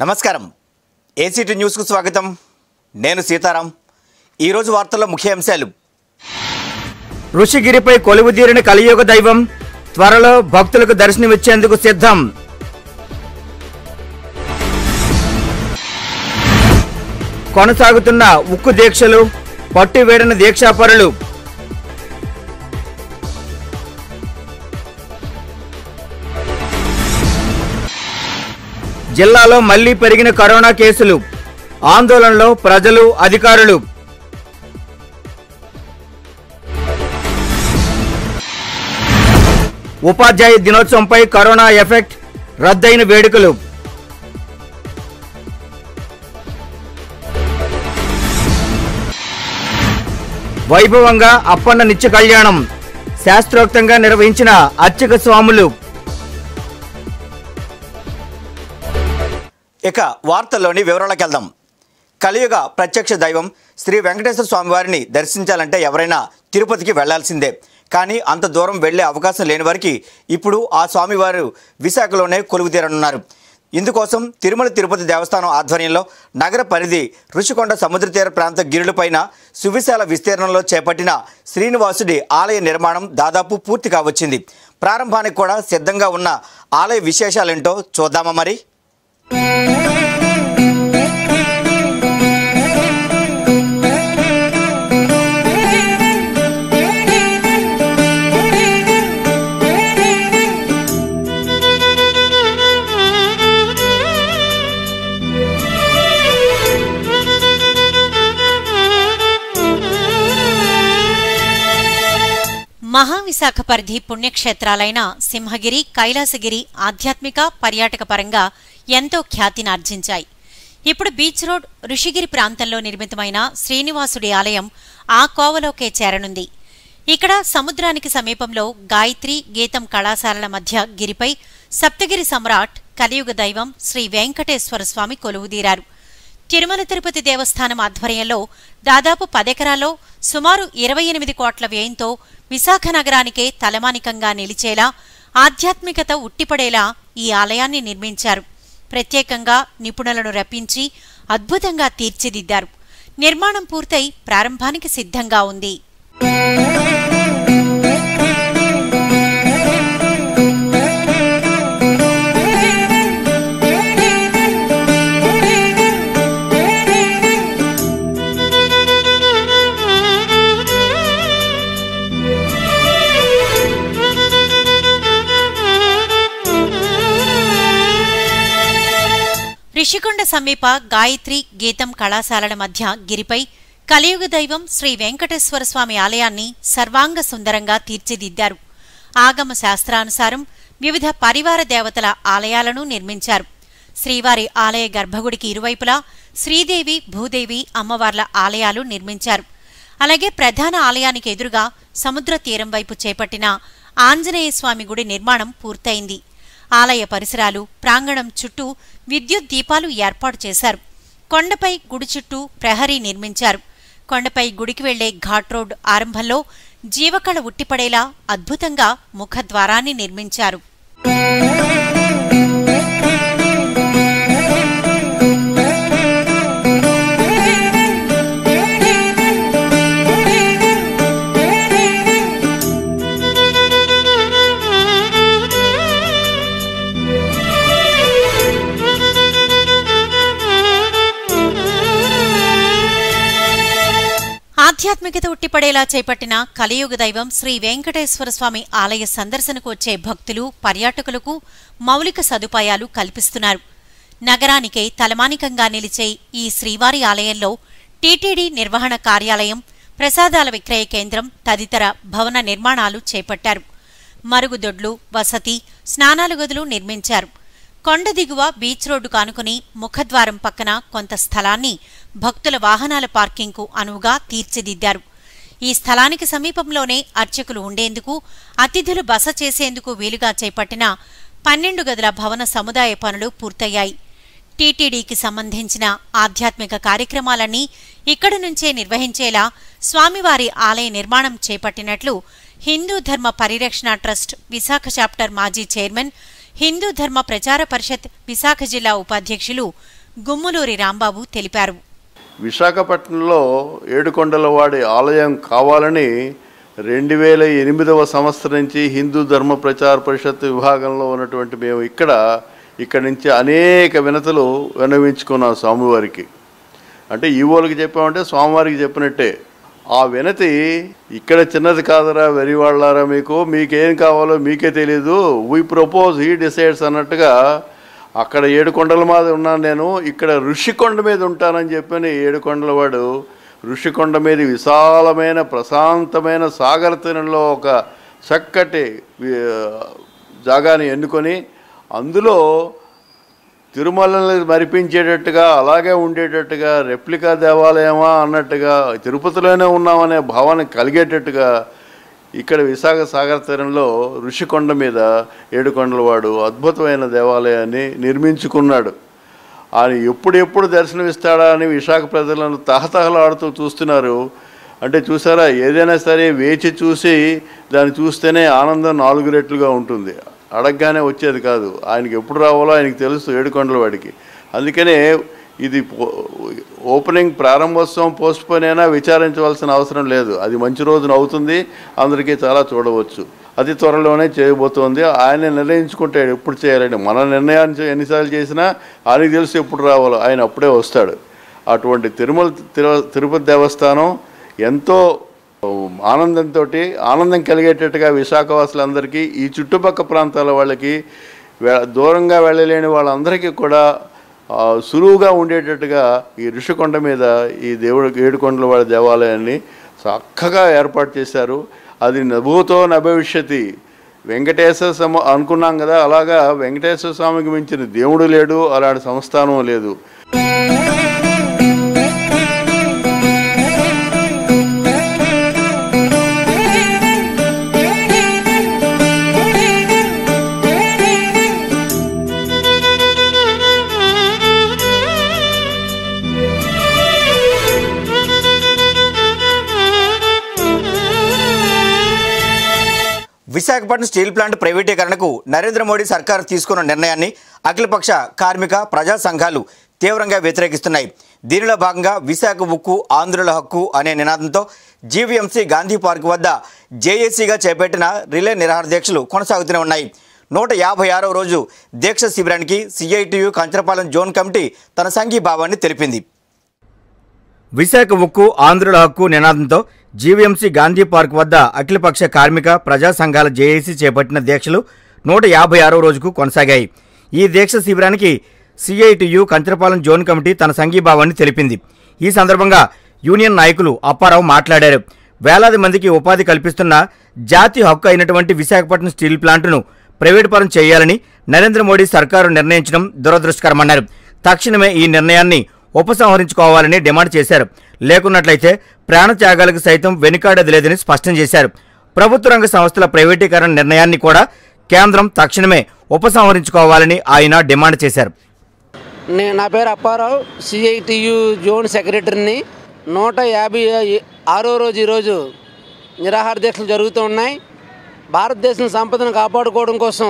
నమస్కారం ఏసీటీ న్యూస్కు స్వాగతం నేను సీతారాం ఈరోజు వార్తల్లో ముఖ్య అంశాలు ఋషిగిరిపై కొలువుదీరిన కలియుగ దైవం త్వరలో భక్తులకు దర్శనమిచ్చేందుకు సిద్ధం కొనసాగుతున్న ఉక్కు దీక్షలు పట్టువేడిన దీక్షాపరులు జిల్లాలో మళ్లీ పెరిగిన కరోనా కేసులు ఆందోళనలో ప్రజలు అధికారులు ఉపాధ్యాయ దినోత్సవంపై కరోనా ఎఫెక్ట్ రద్దయిన వేడుకలు వైభవంగా అప్పన్న నిత్య కళ్యాణం శాస్త్రోక్తంగా నిర్వహించిన అర్చక స్వాములు ఇక వార్తల్లోని వివరాలకు వెళ్దాం కలియుగ ప్రత్యక్ష దైవం శ్రీ వెంకటేశ్వర స్వామి వారిని దర్శించాలంటే ఎవరైనా తిరుపతికి వెళ్లాల్సిందే కానీ అంత దూరం వెళ్లే అవకాశం లేని వారికి ఇప్పుడు ఆ స్వామివారు విశాఖలోనే కొలువు తీరనున్నారు ఇందుకోసం తిరుమల తిరుపతి దేవస్థానం ఆధ్వర్యంలో నగర పరిధి ఋషికొండ సముద్ర తీర ప్రాంత గిరులపైన సువిశాల విస్తీర్ణంలో చేపట్టిన శ్రీనివాసుడి ఆలయ నిర్మాణం దాదాపు పూర్తి కావచ్చింది ప్రారంభానికి కూడా సిద్ధంగా ఉన్న ఆలయ విశేషాలేంటో చూద్దామా మరి మహావిశాఖ పరిధి పుణ్యక్షేత్రాలైన సింహగిరి కైలాసగిరి ఆధ్యాత్మిక పర్యాటక పరంగా ఎంతో ఖ్యాతినార్జించాయి ఇప్పుడు బీచ్ రోడ్ ఋషిగిరి ప్రాంతంలో నిర్మితమైన శ్రీనివాసుడి ఆలయం ఆ కోవలోకే చేరనుంది ఇక్కడ సముద్రానికి సమీపంలో గాయత్రి గీతం కళాశాలల మధ్య గిరిపై సప్తగిరి సమ్రాట్ కలియుగ దైవం శ్రీ వెంకటేశ్వర స్వామి కొలువుదీరారు తిరుమల తిరుపతి దేవస్థానం ఆధ్వర్యంలో దాదాపు పదెకరాల్లో సుమారు ఇరవై ఎనిమిది కోట్ల వ్యయంతో విశాఖ నగరానికే తలమానికంగా నిలిచేలా ఆధ్యాత్మికత ఉట్టిపడేలా ఈ ఆలయాన్ని నిర్మించారు ప్రత్యేకంగా నిపుణులను రప్పించి అద్భుతంగా తీర్చిదిద్దారు నిర్మాణం పూర్తయి ప్రారంభానికి సిద్ధంగా ఉంది రిషికొండ సమీప గాయత్రి గీతం కళాశాలల మధ్య గిరిపై కలియుగ దైవం శ్రీ వెంకటేశ్వర స్వామి ఆలయాన్ని సర్వాంగ సుందరంగా తీర్చిదిద్దారు ఆగమ శాస్త్రానుసారం వివిధ పరివార దేవతల ఆలయాలను నిర్మించారు శ్రీవారి ఆలయ గర్భగుడికి ఇరువైపులా శ్రీదేవి భూదేవి అమ్మవార్ల ఆలయాలు నిర్మించారు అలాగే ప్రధాన ఆలయానికి ఎదురుగా సముద్ర తీరం వైపు చేపట్టిన ఆంజనేయ స్వామి గుడి నిర్మాణం పూర్తయింది ఆలయ పరిసరాలు ప్రాంగణం చుట్టూ విద్యుత్ దీపాలు ఏర్పాటు చేశారు కొండపై గుడి చుట్టూ ప్రహరీ నిర్మించారు కొండపై గుడికి వెళ్లే ఘాట్ రోడ్ ఆరంభంలో జీవకళ ఉట్టిపడేలా అద్భుతంగా ముఖద్వారాన్ని నిర్మించారు ఆధ్యాత్మికత ఉట్టిపడేలా చేపట్టిన కలియుగ దైవం శ్రీ వెంకటేశ్వర స్వామి ఆలయ సందర్శనకు వచ్చే భక్తులు పర్యాటకులకు మౌలిక సదుపాయాలు కల్పిస్తున్నారు నగరానికే తలమానికంగా నిలిచే ఈ శ్రీవారి ఆలయంలో టీటీడీ నిర్వహణ కార్యాలయం ప్రసాదాల విక్రయ కేంద్రం తదితర భవన నిర్మాణాలు చేపట్టారు మరుగుదొడ్లు వసతి స్నానాల గదులు నిర్మించారు కొండ దిగువ బీచ్ రోడ్డు కానుకుని ముఖద్వారం పక్కన కొంత స్థలాన్ని భక్తుల వాహనాల పార్కింగ్కు అనువుగా తీర్చిదిద్దారు ఈ స్థలానికి సమీపంలోనే అర్చకులు ఉండేందుకు అతిథులు బస చేసేందుకు వీలుగా చేపట్టిన పన్నెండు గదుల భవన సముదాయ పనులు పూర్తయ్యాయి టీటీడీకి సంబంధించిన ఆధ్యాత్మిక కార్యక్రమాలన్నీ ఇక్కడి నుంచే నిర్వహించేలా స్వామివారి ఆలయ నిర్మాణం చేపట్టినట్లు హిందూ ధర్మ పరిరక్షణ ట్రస్ట్ విశాఖ చాప్టర్ మాజీ చైర్మన్ హిందూ ధర్మ ప్రచార పరిషత్ విశాఖ జిల్లా ఉపాధ్యక్షులు గుమ్మలూరి రాంబాబు తెలిపారు విశాఖపట్నంలో ఏడుకొండలవాడి ఆలయం కావాలని రెండు వేల ఎనిమిదవ సంవత్సరం నుంచి హిందూ ధర్మ ప్రచార పరిషత్ విభాగంలో ఉన్నటువంటి మేము ఇక్కడ ఇక్కడి నుంచి అనేక వినతులు విన్నవించుకున్నాం స్వామివారికి అంటే ఈవోలకి చెప్పామంటే స్వామివారికి చెప్పినట్టే ఆ వినతి ఇక్కడ చిన్నది కాదురా వెరివాళ్ళారా మీకు మీకేం కావాలో మీకే తెలియదు వీ ప్రపోజ్ హీ డిసైడ్స్ అన్నట్టుగా అక్కడ ఏడు కొండల మీద ఉన్నాను నేను ఇక్కడ ఋషికొండ మీద ఉంటానని చెప్పని ఏడు కొండల వాడు ఋషికొండ మీద విశాలమైన ప్రశాంతమైన సాగర తీరంలో ఒక చక్కటి వి- జాగాని ఎన్నుకొని అందులో తిరుమలని మరిపించేటట్టుగా అలాగే ఉండేటట్టుగా రెప్లికా దేవాలయమా అన్నట్టుగా తిరుపతిలోనే ఉన్నామనే భావన కలిగేటట్టుగా ఇక్కడ విశాఖ సాగర తీరంలో ఋషికొండ మీద ఏడుకొండల వాడు అద్భుతమైన దేవాలయాన్ని నిర్మించుకున్నాడు ఆయన ఎప్పుడెప్పుడు దర్శనమిస్తాడా అని విశాఖ ప్రజలను తహతహలాడుతూ చూస్తున్నారు అంటే చూసారా ఏదైనా సరే వేచి చూసి దాన్ని చూస్తేనే ఆనందం నాలుగు రెట్లుగా ఉంటుంది అడగగానే వచ్చేది కాదు ఆయనకి ఎప్పుడు రావాలో ఆయనకి తెలుసు ఏడుకొండల వాడికి అందుకనే ఇది పో- ఓపెనింగ్ ప్రారంభోత్సవం పోస్ట్ పోన్ అయినా విచారించవలసిన అవసరం లేదు అది మంచి రోజున అవుతుంది అందరికీ చాలా చూడవచ్చు అతి త్వరలోనే చేయబోతోంది ఆయన నిర్ణయించుకుంటాడు ఎప్పుడు చేయాలని మన నిర్ణయాన్ని చే- ఎన్నిసార్లు చేసినా ఆయనకి తెలుసు ఎప్పుడు రావాలో ఆయన అప్పుడే వస్తాడు అటువంటి తిరుమల తిరు- తిరుపతి దేవస్థానం ఎంతో ఆనందంతో ఆనందం కలిగేటట్టుగా విశాఖవాసులందరికీ ఈ చుట్టుపక్క ప్రాంతాల వాళ్ళకి వే- దూరంగా వెళ్ళలేని వాళ్ళందరికీ కూడా ఆ, సులువుగా ఉండేటట్టుగా ఈ ఋషికొండ మీద ఈ దేవుడు ఏడుకొండల వాడి దేవాలయాన్ని చక్కగా ఏర్పాటు చేశారు అది నభూతో నభవిష్యతి వెంకటేశ్వర సమ అనుకున్నాం కదా అలాగా వెంకటేశ్వర స్వామికి మించిన దేవుడు లేడు అలాంటి సంస్థానం లేదు విశాఖపట్నం స్టీల్ ప్లాంట్ ప్రైవేటీకరణకు నరేంద్ర మోడీ సర్కార్ తీసుకున్న నిర్ణయాన్ని అఖిలపక్ష కార్మిక ప్రజా సంఘాలు తీవ్రంగా వ్యతిరేకిస్తున్నాయి దీనిలో భాగంగా విశాఖ ఉక్కు ఆంధ్రుల హక్కు అనే నినాదంతో జీవీఎంసీ గాంధీ పార్క్ వద్ద జేఏసీగా చేపట్టిన రిలే నిరాహార దీక్షలు కొనసాగుతూనే ఉన్నాయి నూట యాభై ఆరవ రోజు దీక్ష శిబిరానికి సిఐటియు కంచరపాలెం జోన్ కమిటీ తన సంఘీభావాన్ని తెలిపింది విశాఖ ఉక్కు ఆంధ్రుల హక్కు నినాదంతో జీవీఎంసీ గాంధీ పార్క్ వద్ద అఖిలపక్ష కార్మిక ప్రజా సంఘాల జేఏసీ చేపట్టిన దీక్షలు నూట యాభై ఆరో రోజుకు కొనసాగాయి ఈ దీక్ష శిబిరానికి సిఐటియు కంచరపాలెం జోన్ కమిటీ తన సంఘీభావాన్ని తెలిపింది ఈ సందర్భంగా యూనియన్ నాయకులు అప్పారావు మాట్లాడారు వేలాది మందికి ఉపాధి కల్పిస్తున్న జాతీయ హక్కు అయినటువంటి విశాఖపట్నం స్టీల్ ప్లాంటును ప్రైవేటు పరం చేయాలని నరేంద్ర మోడీ సర్కారు నిర్ణయించడం దురదృష్టకరమన్నారు తక్షణమే ఈ నిర్ణయాన్ని ఉపసంహరించుకోవాలని డిమాండ్ చేశారు లేకున్నట్లయితే ప్రాణత్యాగాలకు సైతం వెనుకాడేది లేదని స్పష్టం చేశారు ప్రభుత్వ రంగ సంస్థల ప్రైవేటీకరణ నిర్ణయాన్ని కూడా కేంద్రం తక్షణమే ఉపసంహరించుకోవాలని ఆయన డిమాండ్ చేశారు నే- నా పేరు అప్పారావు సిఐటియు జోన్ సెక్రటరీని నూట యాభై ఆరో రోజు ఈరోజు నిరాహార దీక్షలు జరుగుతూ ఉన్నాయి భారతదేశం సంపదను కాపాడుకోవడం కోసం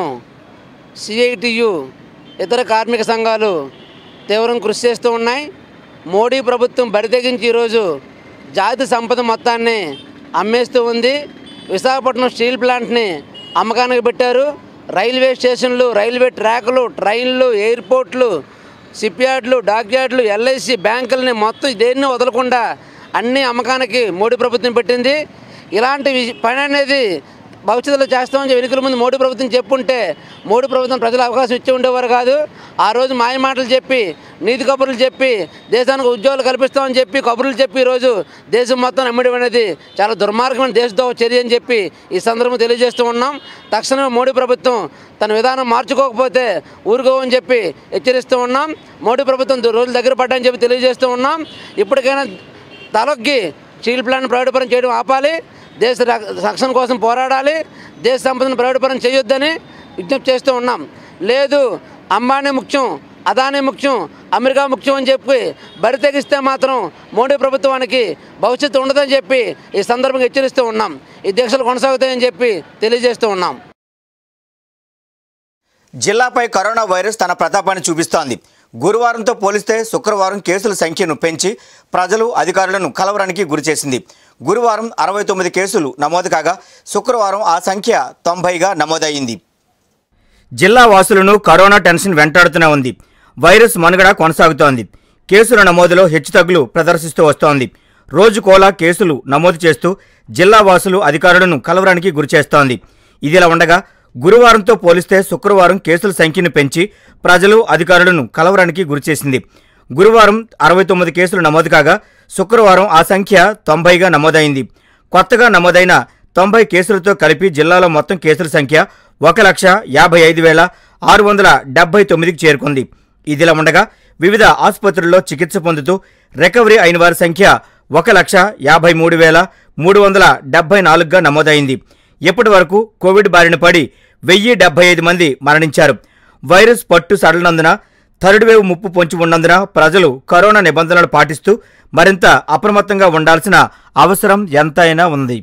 సిఐటియు ఇతర కార్మిక సంఘాలు తీవ్రం కృషి చేస్తూ ఉన్నాయి మోడీ ప్రభుత్వం బరితెగించి ఈరోజు జాతి సంపద మొత్తాన్ని అమ్మేస్తూ ఉంది విశాఖపట్నం స్టీల్ ప్లాంట్ని అమ్మకానికి పెట్టారు రైల్వే స్టేషన్లు రైల్వే ట్రాకులు ట్రైన్లు ఎయిర్పోర్ట్లు షిప్ యార్డ్లు డాక్ యార్డ్లు ఎల్ఐసి బ్యాంకులని మొత్తం దేన్ని వదలకుండా అన్ని అమ్మకానికి మోడీ ప్రభుత్వం పెట్టింది ఇలాంటి విష- పని అనేది భవిష్యత్తులో చేస్తామని చెప్పి ఎన్నికల ముందు మోడీ ప్రభుత్వం చెప్పుంటే మోడీ ప్రభుత్వం ప్రజలకు అవకాశం ఇచ్చి ఉండేవారు కాదు ఆ రోజు మాయ మాటలు చెప్పి నీతి కబుర్లు చెప్పి దేశానికి ఉద్యోగాలు కల్పిస్తామని చెప్పి కబుర్లు చెప్పి ఈరోజు దేశం మొత్తం నమ్మడం అనేది చాలా దుర్మార్గమైన దేశద్రోహ చర్య అని చెప్పి ఈ సందర్భం తెలియజేస్తూ ఉన్నాం తక్షణమే మోడీ ప్రభుత్వం తన విధానం మార్చుకోకపోతే ఊరుకోవని చెప్పి హెచ్చరిస్తూ ఉన్నాం మోడీ ప్రభుత్వం దు- రోజులు దగ్గర పడ్డాయని చెప్పి తెలియజేస్తూ ఉన్నాం ఇప్పటికైనా తలొగ్గి స్టీల్ ప్లాంట్ ప్రైవేటుపరం చేయడం ఆపాలి దేశ రక్ష- రక్షణ కోసం పోరాడాలి దేశ సంపదను ప్రైవేటుపరం చేయొద్దని విజ్ఞప్తి చేస్తూ ఉన్నాం లేదు అంబానీ ముఖ్యం అదానీ ముఖ్యం అమెరికా ముఖ్యం అని చెప్పి బరి తెగిస్తే మాత్రం మోడీ ప్రభుత్వానికి భవిష్యత్తు ఉండదని చెప్పి ఈ సందర్భంగా హెచ్చరిస్తూ ఉన్నాం ఈ దీక్షలు కొనసాగుతాయని చెప్పి తెలియజేస్తూ ఉన్నాం జిల్లాపై కరోనా వైరస్ తన ప్రతాపాన్ని చూపిస్తోంది గురువారంతో పోలిస్తే శుక్రవారం కేసుల సంఖ్యను పెంచి ప్రజలు అధికారులను కలవరానికి గురిచేసింది గురువారం అరవై తొమ్మిది కేసులు నమోదు కాగా శుక్రవారం ఆ సంఖ్య తొంభైగా నమోదయ్యింది జిల్లా వాసులను కరోనా టెన్షన్ వెంటాడుతూనే ఉంది వైరస్ మనుగడ కొనసాగుతోంది కేసుల నమోదులో హెచ్చుతగ్గులు ప్రదర్శిస్తూ వస్తోంది రోజుకోలా కేసులు నమోదు చేస్తూ జిల్లా వాసులు అధికారులను కలవరానికి గురిచేస్తోంది ఇదిలా ఉండగా గురువారంతో పోలిస్తే శుక్రవారం కేసుల సంఖ్యను పెంచి ప్రజలు అధికారులను కలవరానికి గురిచేసింది గురువారం అరవై తొమ్మిది కేసులు నమోదు కాగా శుక్రవారం ఆ సంఖ్య తొంభైగా నమోదైంది కొత్తగా నమోదైన తొంభై కేసులతో కలిపి జిల్లాలో మొత్తం కేసుల సంఖ్య ఒక లక్ష యాభై ఐదు వేల ఆరు వందల డెబ్బై తొమ్మిదికి చేరుకుంది ఇదిలా ఉండగా వివిధ ఆసుపత్రుల్లో చికిత్స పొందుతూ రికవరీ అయిన వారి సంఖ్య ఒక లక్ష యాభై మూడు వేల మూడు వందల డెబ్బై నాలుగుగా నమోదైంది ఇప్పటి వరకు కోవిడ్ బారిన పడి వెయ్యి డెబ్బై ఐదు మంది మరణించారు వైరస్ పట్టు సడలినందున థర్డ్ వేవ్ ముప్పు పొంచి ఉన్నందున ప్రజలు కరోనా నిబంధనలు పాటిస్తూ మరింత అప్రమత్తంగా ఉండాల్సిన అవసరం ఎంతైనా ఉంది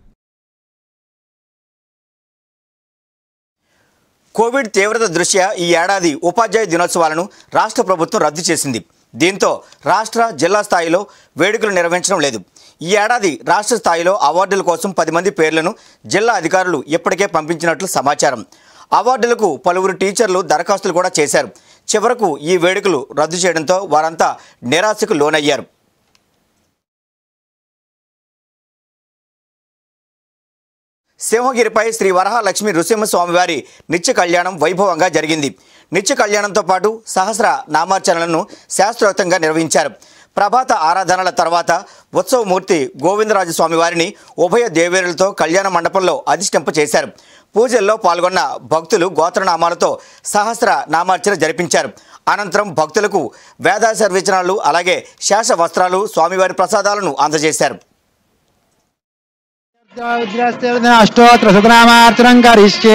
కోవిడ్ తీవ్రత దృష్ట్యా ఈ ఏడాది ఉపాధ్యాయ దినోత్సవాలను రాష్ట్ర ప్రభుత్వం రద్దు చేసింది దీంతో రాష్ట్ర జిల్లా స్థాయిలో వేడుకలు నిర్వహించడం లేదు ఈ ఏడాది రాష్ట్ర స్థాయిలో అవార్డుల కోసం పది మంది పేర్లను జిల్లా అధికారులు ఇప్పటికే పంపించినట్లు సమాచారం అవార్డులకు పలువురు టీచర్లు దరఖాస్తులు కూడా చేశారు చివరకు ఈ వేడుకలు రద్దు చేయడంతో వారంతా నిరాశకు లోనయ్యారు సింహగిరిపై శ్రీ వరహాలక్ష్మి నృసింహస్వామివారి నిత్య కళ్యాణం వైభవంగా జరిగింది నిత్య కళ్యాణంతో పాటు సహస్ర నామార్చనలను శాస్త్రోక్తంగా నిర్వహించారు ప్రభాత ఆరాధనల తర్వాత ఉత్సవమూర్తి గోవిందరాజు స్వామివారిని ఉభయ దేవేరులతో కళ్యాణ మండపంలో అధిష్టింప చేశారు పూజల్లో పాల్గొన్న భక్తులు గోత్రనామాలతో సహస్ర నామార్చన జరిపించారు అనంతరం భక్తులకు వేదాశర్వచనాలు అలాగే శేష వస్త్రాలు స్వామివారి ప్రసాదాలను అందజేశారు అష్టోత్ర శతనామార్చనం కరిష్యే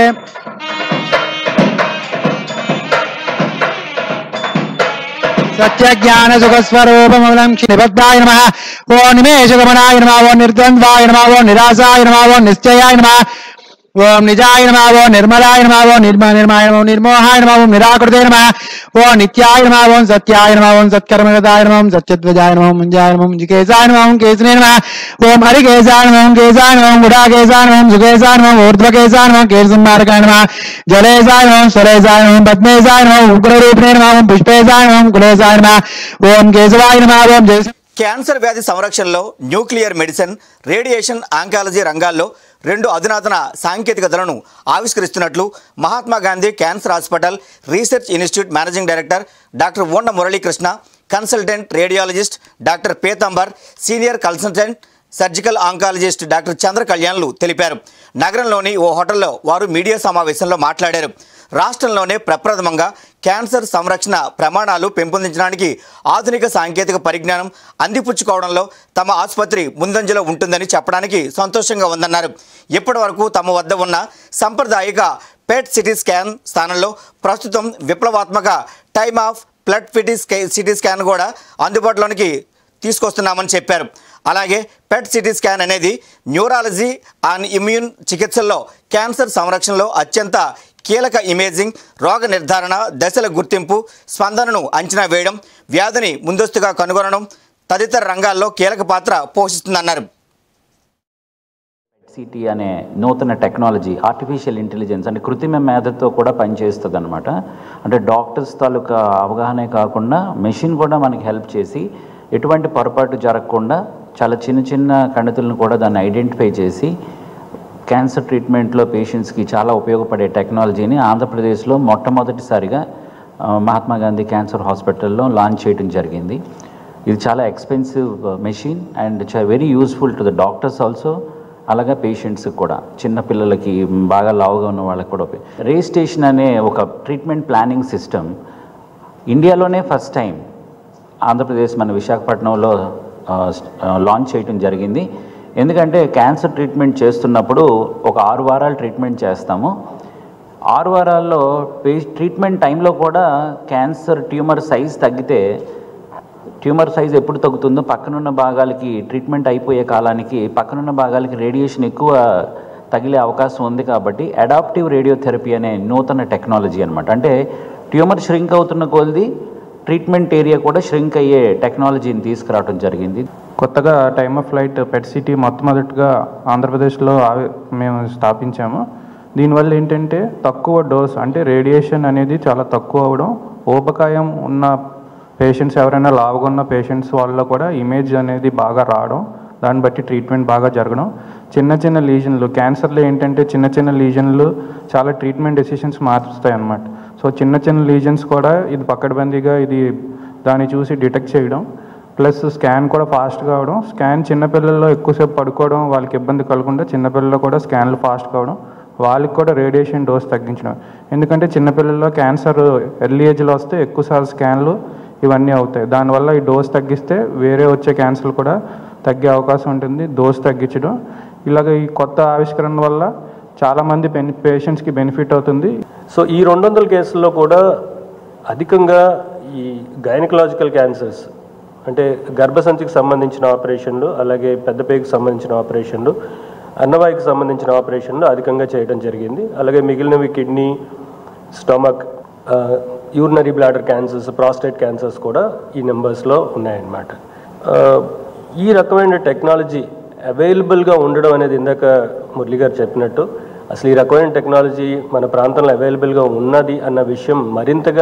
సత్యజ్ఞాన సుఖస్వరూపమూలం నిబద్ధాయ నమ ఓ నిమేషగమనాయ నమ ఓ నిర్ద్వంద్వాయ నమ ఓ నిరాశాయ నమ ఓ నిశ్చయాయ నమ ఓం నిజాయ నమ ఓ నిర్మలాయ నమ ఓ నిర్మ నిర్మాయ నమ ఓం నిర్మోహాయ నమ ఓం నిరాకృతే నమ ఓ నిత్యాయ నమ ఓం సత్యాయ నమ ఓం సత్కర్మగతాయ నమ ఓం సత్యధ్వజాయ నమ ఓం ముంజాయ నమ ఓం జికేశాయ నమ ఓం కేశనే నమ ఓం హరికేశాయ నమ ఓం కేశాయ నమ ఓం గుడాకేశాయ నమ ఓం సుకేశాయ నమ ఓం ఊర్ధ్వకేశాయ నమ ఓం కేశంబారకాయ నమ జలేశాయ నమ ఓం స్వరేశాయ నమ ఓం పద్మేశాయ నమ ఓం ఉగ్రరూపిణే నమ ఓం పుష్పేశాయ నమ ఓం కులేశాయ నమ ఓం కేశవాయ నమ ఓం జయ క్యాన్సర్ వ్యాధి సంరక్షణలో న్యూక్లియర్ మెడిసిన్ రేడియేషన్ ఆంకాలజీ రంగాల్లో రెండు అధునాతన సాంకేతికతలను ఆవిష్కరిస్తున్నట్లు Mahatma Gandhi cancer hospital research institute managing director doctor Onda Muralikrishna consultant radiologist doctor Pitambar senior consultant surgical oncologist doctor Chandra కళ్యాణ్లు తెలిపారు నగరంలోని ఓ హోటల్లో వారు మీడియా సమావేశంలో మాట్లాడారు రాష్ట్రంలోనే ప్రప్రథమంగా క్యాన్సర్ సంరక్షణ ప్రమాణాలు పెంపొందించడానికి ఆధునిక సాంకేతిక పరిజ్ఞానం అందిపుచ్చుకోవడంలో తమ ఆసుపత్రి ముందంజలో ఉంటుందని చెప్పడానికి సంతోషంగా ఉందన్నారు ఇప్పటి వరకు తమ వద్ద ఉన్న సాంప్రదాయిక పెట్ సిటీ స్కాన్ స్థానంలో ప్రస్తుతం విప్లవాత్మక time of blood PET CT scan కూడా అందుబాటులోనికి తీసుకొస్తున్నామని చెప్పారు అలాగే పెట్ సిటీ స్కాన్ అనేది న్యూరాలజీ అండ్ ఇమ్యూన్ చికిత్సల్లో క్యాన్సర్ సంరక్షణలో అత్యంత కీలక ఇమేజింగ్ రోగ నిర్ధారణ దశల గుర్తింపు స్పందనను అంచనా వేయడం వ్యాధిని ముందస్తుగా కనుగొనడం తదితర రంగాల్లో కీలక పాత్ర పోషిస్తుందన్నారు సిటీ అనే నూతన టెక్నాలజీ ఆర్టిఫిషియల్ ఇంటెలిజెన్స్ అంటే కృత్రిమ మేధతో కూడా పనిచేస్తుంది అనమాట అంటే డాక్టర్స్ తాలూకా అవగాహనే కాకుండా మెషిన్ కూడా మనకి హెల్ప్ చేసి ఎటువంటి పొరపాటు జరగకుండా చాలా చిన్న చిన్న కణితులను కూడా దాన్ని ఐడెంటిఫై చేసి క్యాన్సర్ ట్రీట్మెంట్లో పేషెంట్స్కి చాలా ఉపయోగపడే టెక్నాలజీని ఆంధ్రప్రదేశ్లో మొట్టమొదటిసారిగా ఆ, మహాత్మా గాంధీ క్యాన్సర్ హాస్పిటల్లో లాంచ్ చేయడం జరిగింది ఇది చాలా expensive machine and very useful to the doctors also అలాగే పేషెంట్స్కి కూడా చిన్న పిల్లలకి బాగా లావుగా ఉన్న వాళ్ళకి కూడా రే స్టేషన్ అనే ఒక ట్రీట్మెంట్ ప్లానింగ్ సిస్టమ్ ఇండియాలోనే ఫస్ట్ టైం ఆంధ్రప్రదేశ్ మన విశాఖపట్నంలో ఆ, ఆ, లాంచ్ చేయడం జరిగింది ఎందుకంటే క్యాన్సర్ ట్రీట్మెంట్ చేస్తున్నప్పుడు ఒక ఆరు వారాలు ట్రీట్మెంట్ చేస్తాము ఆరు వారాల్లో పే ట్రీట్మెంట్ టైంలో కూడా క్యాన్సర్ ట్యూమర్ సైజ్ తగ్గితే ట్యూమర్ సైజ్ ఎప్పుడు తగ్గుతుందో పక్కనున్న భాగాలకి ట్రీట్మెంట్ అయిపోయే కాలానికి పక్కనున్న భాగాలకి రేడియేషన్ ఎక్కువ తగిలే అవకాశం ఉంది కాబట్టి అడాప్టివ్ రేడియోథెరపీ అనే నూతన టెక్నాలజీ అనమాట అంటే ట్యూమర్ ష్రింక్ అవుతున్న కొలది ట్రీట్మెంట్ ఏరియా కూడా ష్రింక్ అయ్యే టెక్నాలజీని తీసుకురావడం జరిగింది కొత్తగా time of flight PET CT మొట్టమొదటిగా ఆంధ్రప్రదేశ్లో ఆవి- మేము స్థాపించాము దీనివల్ల ఏంటంటే తక్కువ డోస్ అంటే రేడియేషన్ అనేది చాలా తక్కువ అవడం ఊబకాయం ఉన్న పేషెంట్స్ ఎవరైనా లావుగా ఉన్న పేషెంట్స్ వాళ్ళలో కూడా ఇమేజ్ అనేది బాగా రావడం దాన్ని బట్టి ట్రీట్మెంట్ బాగా జరగడం చిన్న చిన్న లీజన్లు క్యాన్సర్లో ఏంటంటే చిన్న చిన్న లీజన్లు చాలా ట్రీట్మెంట్ డెసిషన్స్ మార్చుతాయి అన్నమాట సో చిన్న చిన్న లీజన్స్ కూడా ఇది పక్కడబందీగా ఇది దాన్ని చూసి డిటెక్ట్ చేయడం ప్లస్ స్కాన్ కూడా ఫాస్ట్ కావడం స్కాన్ చిన్నపిల్లల్లో ఎక్కువసేపు పడుకోవడం వాళ్ళకి ఇబ్బంది కలగకుండా చిన్నపిల్లల్లో కూడా స్కాన్లు ఫాస్ట్ కావడం వాళ్ళకి కూడా రేడియేషన్ డోస్ తగ్గించడం ఎందుకంటే చిన్నపిల్లల్లో క్యాన్సర్ ఎర్లీ ఏజ్లో వస్తే ఎక్కువసార్లు స్కాన్లు ఇవన్నీ అవుతాయి దానివల్ల ఈ డోస్ తగ్గిస్తే వేరే వచ్చే క్యాన్సర్ కూడా తగ్గే అవకాశం ఉంటుంది డోస్ తగ్గించడం ఇలాగ ఈ కొత్త ఆవిష్కరణ వల్ల చాలామంది బెని పేషెంట్స్కి బెనిఫిట్ అవుతుంది సో ఈ రెండు వందల కేసుల్లో కూడా అధికంగా ఈ గైనకలాజికల్ క్యాన్సర్స్ అంటే గర్భసంచికి సంబంధించిన ఆపరేషన్లు అలాగే పెద్దపేగుకి సంబంధించిన ఆపరేషన్లు అన్నవాయికి సంబంధించిన ఆపరేషన్లు అధికంగా చేయడం జరిగింది అలాగే మిగిలినవి kidney stomach urinary bladder cancers prostate cancers కూడా ఈ నెంబర్స్లో ఉన్నాయన్నమాట ఆ, ఈ రకమైన టెక్నాలజీ అవైలబుల్గా ఉండడం అనేది ఇందాక మురళి గారు చెప్పినట్టు అసలు ఈ రకమైన టెక్నాలజీ మన ప్రాంతంలో అవైలబుల్గా ఉన్నది అన్న విషయం మరింతగా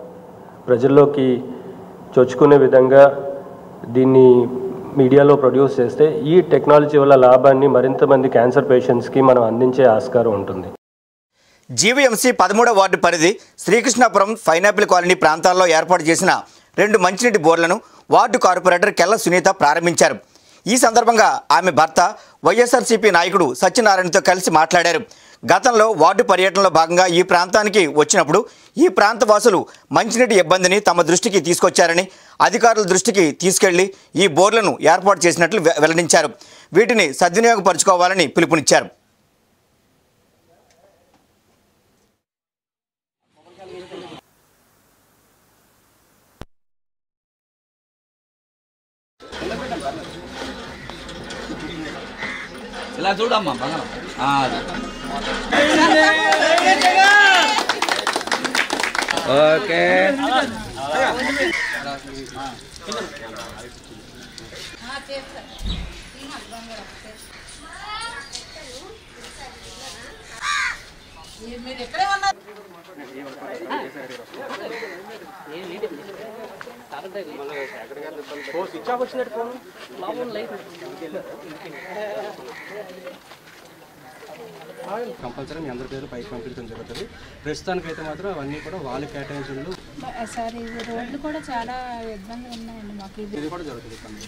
ప్రజల్లోకి చొచ్చుకునే విధంగా దీన్ని మీడియాలో ప్రొడ్యూస్ చేస్తే ఈ టెక్నాలజీ వల్ల లాభాన్ని మరింత మంది క్యాన్సర్ పేషెంట్స్కి మనం అందించే ఆస్కారం ఉంటుంది జీవీఎంసీ పదమూడవ వార్డు పరిధి శ్రీకృష్ణాపురం పైనాపిల్ కాలనీ ప్రాంతాల్లో ఏర్పాటు చేసిన రెండు మంచినీటి బోర్లను వార్డు కార్పొరేటర్ కెల్ల సునీత ప్రారంభించారు ఈ సందర్భంగా ఆమె భర్త వైఎస్ఆర్సీపీ నాయకుడు సత్యనారాయణతో కలిసి మాట్లాడారు గతంలో వార్డు పర్యటనలో భాగంగా ఈ ప్రాంతానికి వచ్చినప్పుడు ఈ ప్రాంత వాసులు మంచినీటి ఇబ్బందిని తమ దృష్టికి తీసుకొచ్చారని అధికారుల దృష్టికి తీసుకెళ్లి ఈ బోర్లను ఏర్పాటు చేసినట్లు వె- వెల్లడించారు వీటిని సద్వినియోగపరుచుకోవాలని పిలుపునిచ్చారు ఇలా చూడమ్మా బంగారం ఆ, అది ఓకే కంపల్సరీ మీ అందరి పేరు పైకి పంపించడం జరుగుతుంది ప్రస్తుతానికైతే మాత్రం అవన్నీ కూడా వాళ్ళు కేటాయించడంలో సార్ ఇది రోడ్లు కూడా చాలా ఇబ్బంది ఉన్నాయండి మాకు ఇది ఇది కూడా జరుగుతుంది పని.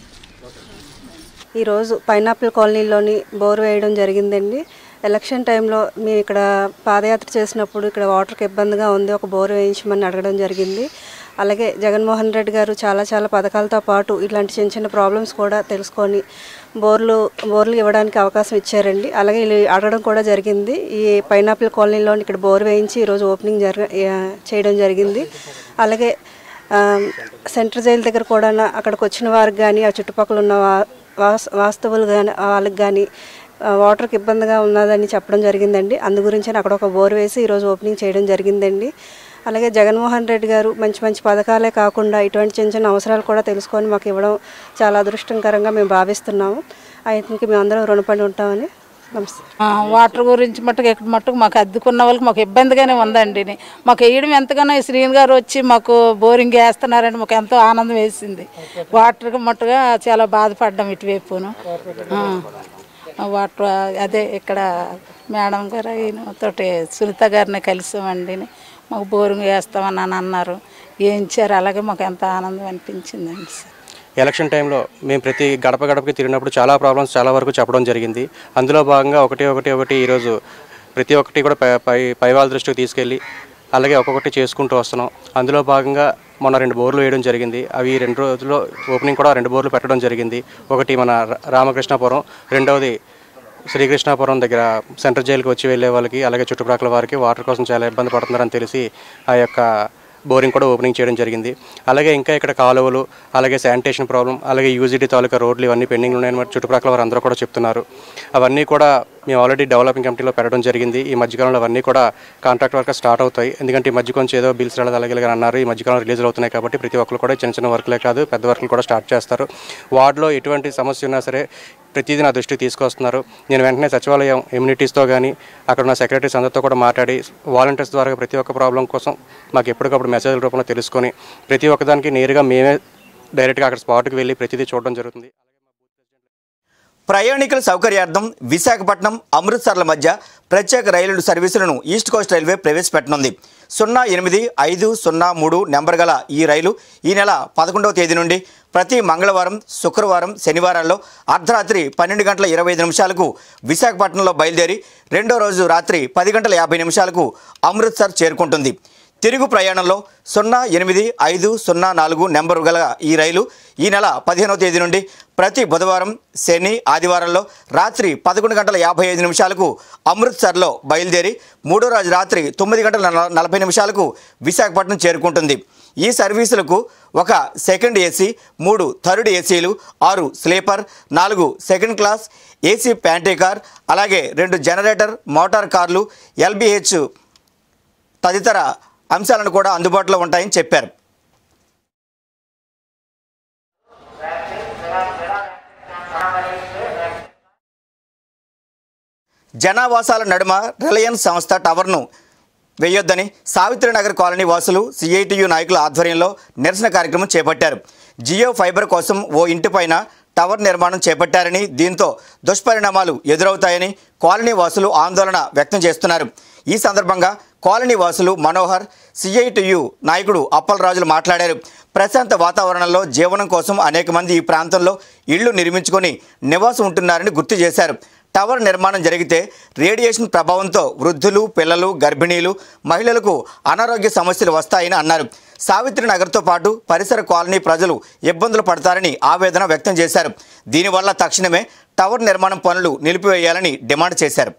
ఈరోజు పైనాపిల్ కాలనీలోని బోర్ వేయడం జరిగిందండి ఎలక్షన్ టైంలో మేము ఇక్కడ పాదయాత్ర చేసినప్పుడు ఇక్కడ వాటర్కి ఇబ్బందిగా ఉంది ఒక బోర్ వేయించమని అడగడం జరిగింది అలాగే జగన్మోహన్ రెడ్డి గారు చాలా చాలా పథకాలతో పాటు ఇలాంటి చిన్న చిన్న ప్రాబ్లమ్స్ కూడా తెలుసుకొని బోర్లు బోర్లు ఇవ్వడానికి అవకాశం ఇచ్చారండి అలాగే వీళ్ళు అడగడం కూడా జరిగింది ఈ పైనాపిల్ కాలనీలో ఇక్కడ బోర్ వేయించి ఈరోజు ఓపెనింగ్ జరగ ఆ, చేయడం జరిగింది అలాగే ఆ, సెంట్రల్ జైలు దగ్గర కూడా అక్కడికి వచ్చిన వారికి కానీ ఆ చుట్టుపక్కల ఉన్న వా- వాస్ వాస్తవులు కానీ వాళ్ళకి కానీ ఆ, వాటర్కి ఇబ్బందిగా ఉన్నదని చెప్పడం జరిగిందండి అందు గురించి అక్కడ ఒక బోర్ వేసి ఈరోజు ఓపెనింగ్ చేయడం జరిగిందండి అలాగే జగన్మోహన్ రెడ్డి గారు మంచి మంచి పథకాలే కాకుండా ఇటువంటి చిన్న చిన్న అవసరాలు కూడా తెలుసుకొని మాకు ఇవ్వడం చాలా అదృష్టకరంగా మేము భావిస్తున్నాము ఆయనకి మేము అందరం రుణపడి ఉంటామని నమస్తే ఆ, వాటర్ గురించి మట్టుకు ఇక్కడ మట్టుకు మాకు అద్దుకున్న వాళ్ళకి మాకు ఇబ్బందిగానే ఉందండి మాకు వేయడం ఎంతగానో ఈ శ్రీని గారు వచ్చి మాకు బోరింగ్ వేస్తున్నారంటే మాకు ఎంతో ఆనందం వేసింది వాటర్కి మట్టుగా చాలా బాధపడ్డాం ఇటువైపును ఆ, ఆ వాటర్ అదే ఇక్కడ మేడం గారు ఈయన తోటి సునీత గారిని కలిసామండి మాకు బోరింగ్ వేస్తామని అని అన్నారు వేయించారు అలాగే మాకు ఎంతో ఆనందం అనిపించిందండి సార్ ఎలక్షన్ టైంలో మేము ప్రతి గడప గడపకి తిరిగినప్పుడు చాలా ప్రాబ్లమ్స్ చాలా వరకు చెప్పడం జరిగింది అందులో భాగంగా ఒకటి ఒకటి ఒకటి ఈరోజు ప్రతి ఒక్కటి కూడా పై పై పై వాళ్ళ దృష్టికి తీసుకెళ్ళి అలాగే ఒక్కొక్కటి చేసుకుంటూ వస్తున్నాం అందులో భాగంగా మొన్న రెండు బోర్లు వేయడం జరిగింది అవి రెండు రోజుల్లో ఓపెనింగ్ కూడా రెండు బోర్లు పెట్టడం జరిగింది ఒకటి మన రా- రామకృష్ణాపురం రెండవది శ్రీకృష్ణాపురం దగ్గర సెంట్రల్ జైలుకి వచ్చి వెళ్ళే వాళ్ళకి అలాగే చుట్టుప్రక్కల వారికి వాటర్ కోసం చాలా ఇబ్బంది పడుతున్నారని తెలిసి ఆ యొక్క బోరింగ్ కూడా ఓపెనింగ్ చేయడం జరిగింది అలాగే ఇంకా ఇక్కడ కాలువలు అలాగే శానిటేషన్ ప్రాబ్లం అలాగే యూజిటీ తాలూకా రోడ్లు ఇవన్నీ పెండింగ్ ఉన్నాయని మరి చుట్టుపక్కల వారు అందరూ కూడా చెప్తున్నారు అవన్నీ కూడా మేము ఆల్రెడీ డెవలపింగ్ కమిటీలో పెట్టడం జరిగింది ఈ మధ్యకాలంలో అవన్నీ కూడా కాంట్రాక్ట్ వర్క్ స్టార్ట్ అవుతాయి ఎందుకంటే ఈ మధ్య కొంచెం ఏదో బిల్స్ రాలేదు అలాగే ఇలాగ అన్నారు ఈ మధ్యకాలంలో రిలీజ్ అవుతున్నాయి కాబట్టి ప్రతి ఒక్కరు కూడా చిన్న చిన్న వర్క్లే కాదు పెద్ద వర్క్లు కూడా స్టార్ట్ చేస్తారు వార్డులో ఎటువంటి సమస్య ఉన్నా సరే ప్రతిదీ నా దృష్టికి తీసుకొస్తున్నారు నేను వెంటనే సచివాలయం ఇమ్యూనిటీస్తో కానీ అక్కడ ఉన్న సెక్రటరీస్ అందరితో కూడా మాట్లాడి వాలంటీర్స్ ద్వారా ప్రతి ఒక్క ప్రాబ్లం కోసం మాకు ఎప్పటికప్పుడు మెసేజ్ రూపంలో తెలుసుకొని ప్రతి ఒక్కదానికి నేరుగా మేమే డైరెక్ట్గా అక్కడ స్పాట్కి వెళ్ళి ప్రతిదీ చూడడం జరుగుతుంది ప్రయాణికుల సౌకర్యార్థం విశాఖపట్నం అమృత్సర్ల మధ్య ప్రత్యేక రైలు సర్వీసులను ఈస్ట్ కోస్ట్ రైల్వే ప్రవేశపెట్టనుంది సున్నా ఎనిమిది ఐదు సున్నా మూడు నెంబర్ గల ఈ రైలు ఈ నెల పదకొండవ తేదీ నుండి ప్రతి మంగళవారం శుక్రవారం శనివారాల్లో అర్ధరాత్రి పన్నెండు గంటల ఇరవై ఐదు నిమిషాలకు విశాఖపట్నంలో బయలుదేరి రెండో రోజు రాత్రి పది గంటల యాభై నిమిషాలకు అమృత్సర్ చేరుకుంటుంది తిరుగు ప్రయాణంలో సున్నా ఎనిమిది ఐదు సున్నా నాలుగు నెంబరు గల ఈ రైలు ఈ నెల పదిహేనవ తేదీ నుండి ప్రతి బుధవారం శని ఆదివారంలో రాత్రి పదకొండు గంటల యాభై ఐదు నిమిషాలకు అమృత్సర్లో బయలుదేరి మూడో రోజు రాత్రి తొమ్మిది గంటల నల- నలభై నిమిషాలకు విశాఖపట్నం చేరుకుంటుంది ఈ సర్వీసులకు ఒక సెకండ్ ఏసీ మూడు థర్డ్ ఏసీలు ఆరు స్లీపర్ నాలుగు second class AC pantry car అలాగే రెండు జనరేటర్ మోటార్ కార్లు ఎల్బిహెచ్ తదితర అంశాలను కూడా అందుబాటులో ఉంటాయని చెప్పారు జనావాసాల నడుమ రిలయన్స్ సంస్థ టవర్ను వేయొద్దని సావిత్రినగర్ కాలనీ వాసులు సిఐటియు నాయకుల ఆధ్వర్యంలో నిరసన కార్యక్రమం చేపట్టారు జియో ఫైబర్ కోసం ఓ ఇంటిపైన టవర్ నిర్మాణం చేపట్టారని దీంతో దుష్పరిణామాలు ఎదురవుతాయని కాలనీ వాసులు ఆందోళన వ్యక్తం చేస్తున్నారు ఈ సందర్భంగా కాలనీ వాసులు మనోహర్ సిఐటియు నాయకుడు అప్పలరాజులు మాట్లాడారు ప్రశాంత వాతావరణంలో జీవనం కోసం అనేక మంది ఈ ప్రాంతంలో ఇళ్లు నిర్మించుకొని నివాసం ఉంటున్నారని గుర్తు చేశారు టవర్ నిర్మాణం జరిగితే రేడియేషన్ ప్రభావంతో వృద్ధులు పిల్లలు గర్భిణీలు మహిళలకు అనారోగ్య సమస్యలు వస్తాయని అన్నారు సావిత్రి నగర్తో పాటు పరిసర కాలనీ ప్రజలు ఇబ్బందులు పడతారని ఆవేదన వ్యక్తం చేశారు దీనివల్ల తక్షణమే టవర్ నిర్మాణం పనులు నిలిపివేయాలని డిమాండ్ చేశారు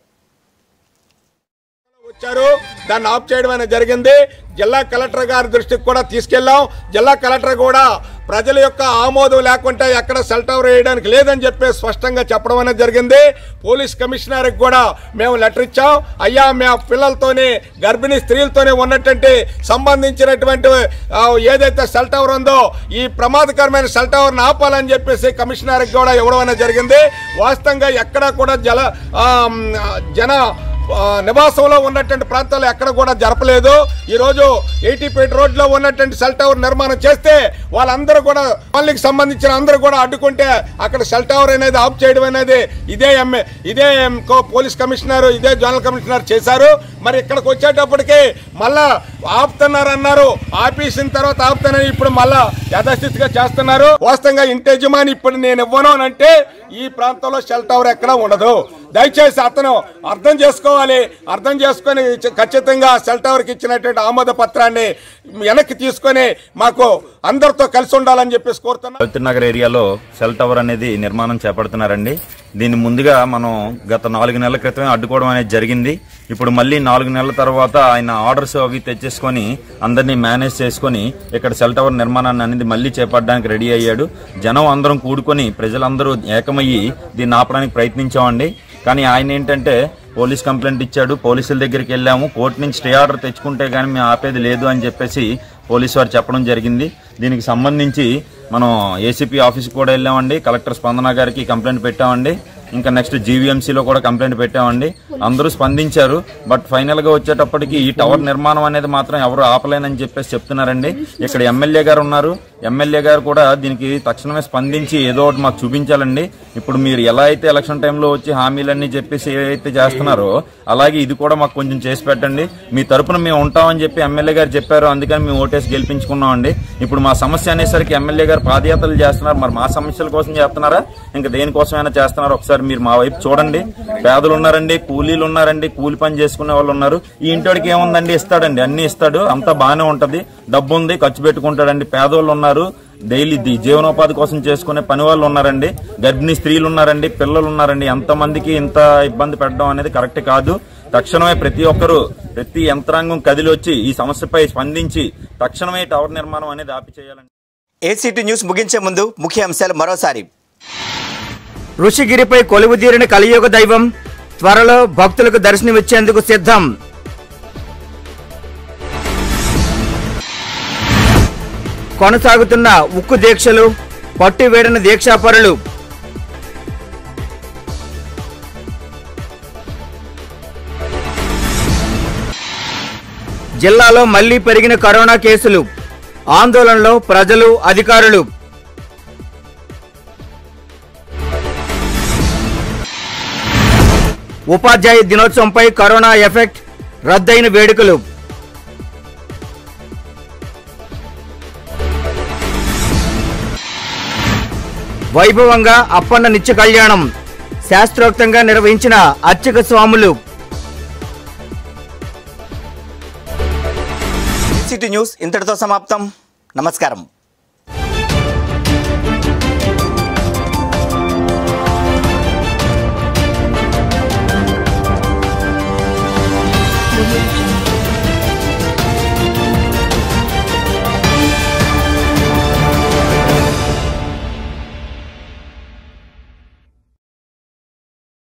వచ్చారు దాన్ని ఆఫ్ చేయడం అనేది జరిగింది జిల్లా కలెక్టర్ గారి దృష్టికి కూడా తీసుకెళ్ళాం జిల్లా కలెక్టర్ కూడా ప్రజల యొక్క ఆమోదం లేకుంటే ఎక్కడ సెల్ టవర్ వేయడానికి లేదని చెప్పి స్పష్టంగా చెప్పడం అనేది జరిగింది పోలీస్ కమిషనర్కి కూడా మేము లెటర్ ఇచ్చాం అయ్యా మేము పిల్లలతోని గర్భిణీ స్త్రీలతోనే ఉన్నటువంటి సంబంధించినటువంటి ఆ, ఏదైతే సెల్ టవర్ ఉందో ఈ ప్రమాదకరమైన సెల్ టవర్ని ఆపాలని చెప్పేసి కమిషనర్కి కూడా ఇవ్వడం అనేది జరిగింది వాస్తవంగా ఎక్కడా కూడా జల ఆ, జన ఆ, నివాసంలో ఉన్నటువంటి ప్రాంతాల్లో ఎక్కడ కూడా జరపలేదు ఈరోజు ఎయిటీపేట రోడ్లో ఉన్నటువంటి సెల్ టవర్ నిర్మాణం చేస్తే వాళ్ళందరూ కూడా వాళ్ళకి సంబంధించిన అందరూ కూడా అడ్డుకుంటే అక్కడ సెల్ టవర్ అనేది ఆఫ్ చేయడం అనేది ఇదే ఎంఏ ఇదే కో- పోలీస్ కమిషనర్ ఇదే జోనల్ కమిషనర్ చేశారు మరి ఇక్కడికి వచ్చేటప్పటికి మళ్ళా ఆపుతున్నారు అన్నారు ఆపేసిన తర్వాత ఆపుతానని ఇప్పుడు మళ్ళా యథాస్థితిగా చేస్తున్నారు వాస్తవంగా ఇంటి యజమాని ఇప్పుడు నేను ఇవ్వను అని అంటే ఈ ప్రాంతంలో షెల్ టవర్ ఎక్కడ ఉండదు దయచేసి అతను అర్థం చేసుకోవాలి అర్థం చేసుకొని చ- ఖచ్చితంగా సెల్ టవర్కి ఇచ్చినటువంటి ఆమోద పత్రాన్ని వెనక్కి తీసుకొని మాకు అందరితో కలిసి ఉండాలని చెప్పేసి కోరుతున్నాం నగర్ ఏరియాలో సెల్ టవర్ అనేది నిర్మాణం చేపడుతున్నారండి దీన్ని ముందుగా మనం గత నాలుగు నెలల క్రితమే అడ్డుకోవడం అనేది జరిగింది ఇప్పుడు మళ్ళీ నాలుగు నెలల తర్వాత ఆయన ఆర్డర్స్ అవి తెచ్చేసుకొని అందరినీ మేనేజ్ చేసుకొని ఇక్కడ సెల్ టవర్ నిర్మాణాన్ని అనేది మళ్ళీ చేపట్టడానికి రెడీ అయ్యాడు జనం అందరం కూడుకొని ప్రజలందరూ ఏకమయ్యి దీన్ని ఆపడానికి ప్రయత్నించామండి కానీ ఆయన ఏంటంటే పోలీస్ కంప్లైంట్ ఇచ్చాడు పోలీసుల దగ్గరికి వెళ్ళాము కోర్టు నుంచి స్టే ఆర్డర్ తెచ్చుకుంటే కానీ మేము ఆపేది లేదు అని చెప్పేసి పోలీసు వారు చెప్పడం జరిగింది దీనికి సంబంధించి మనం ఏసీపీ ఆఫీస్కి కూడా వెళ్ళామండి కలెక్టర్ స్పందన గారికి కంప్లైంట్ పెట్టామండి ఇంకా నెక్స్ట్ జీవీఎంసీలో కూడా కంప్లైంట్ పెట్టామండి అందరూ స్పందించారు బట్ ఫైనల్గా వచ్చేటప్పటికి ఈ టవర్ నిర్మాణం అనేది మాత్రం ఎవరు ఆపలేనని చెప్పేసి చెప్తున్నారండి ఇక్కడ ఎమ్మెల్యే గారు ఉన్నారు ఎమ్మెల్యే గారు కూడా దీనికి తక్షణమే స్పందించి ఏదో ఒకటి మాకు చూపించాలండి ఇప్పుడు మీరు ఎలా అయితే ఎలక్షన్ టైంలో వచ్చి హామీలన్నీ చెప్పేసి ఏదైతే చేస్తున్నారో అలాగే ఇది కూడా మాకు కొంచెం చేసి పెట్టండి మీ తరపున మేము ఉంటామని చెప్పి ఎమ్మెల్యే గారు చెప్పారు అందుకని మేము ఓటేసి గెలిపించుకున్నామండి ఇప్పుడు మా సమస్య అనేసరికి ఎమ్మెల్యే గారు పాదయాత్రలు చేస్తున్నారు మరి మా సమస్యల కోసం చేస్తున్నారా ఇంకా దేనికోసమైనా చేస్తున్నారా ఒకసారి మీరు మా వైపు చూడండి పేదలు ఉన్నారండి కూలీలు ఉన్నారండి కూలి పని చేసుకునే వాళ్ళు ఉన్నారు ఈ ఇంటికి ఏముందండి ఇస్తాడండి అన్ని ఇస్తాడు అంతా బాగానే ఉంటది డబ్బు ఉంది ఖర్చు పెట్టుకుంటాడండి పేదోళ్ళు ఉన్నారు డైలీ ది- జీవనోపాధి కోసం చేసుకునే పని వాళ్ళు ఉన్నారండి గర్భిణీ స్త్రీలు ఉన్నారండి పిల్లలు ఉన్నారండి ఎంతమందికి ఇంత ఇబ్బంది పెట్టడం అనేది కరెక్ట్ కాదు తక్షణమే ప్రతి ఒక్కరూ ప్రతి యంత్రాంగం కదిలొచ్చి ఈ సమస్యపై స్పందించి తక్షణమే టవర్ నిర్మాణం అనేది ఆపి చేయాలని ఏసీటీ న్యూస్ ముగించే ముందు ముఖ్య అంశాలు మరోసారి ఋషిగిరిపై కొలువుదీరిన కలియుగ దైవం త్వరలో భక్తులకు దర్శనమిచ్చేందుకు సిద్ధం కొనసాగుతున్న ఉక్కు దీక్షలు పట్టువేడిన దీక్షాపరులు జిల్లాలో మళ్లీ పెరిగిన కరోనా కేసులు ఆందోళనలో ప్రజలు అధికారులు ఉపాధ్యాయ దినోత్సవంపై కరోనా ఎఫెక్ట్ రద్దయిన వేడుకలు వైభవంగా అప్పన్న నిత్య కళ్యాణం శాస్త్రోక్తంగా నిర్వహించిన అర్చక స్వాములు సిటీ న్యూస్ ఇంతటితో సమాప్తం నమస్కారం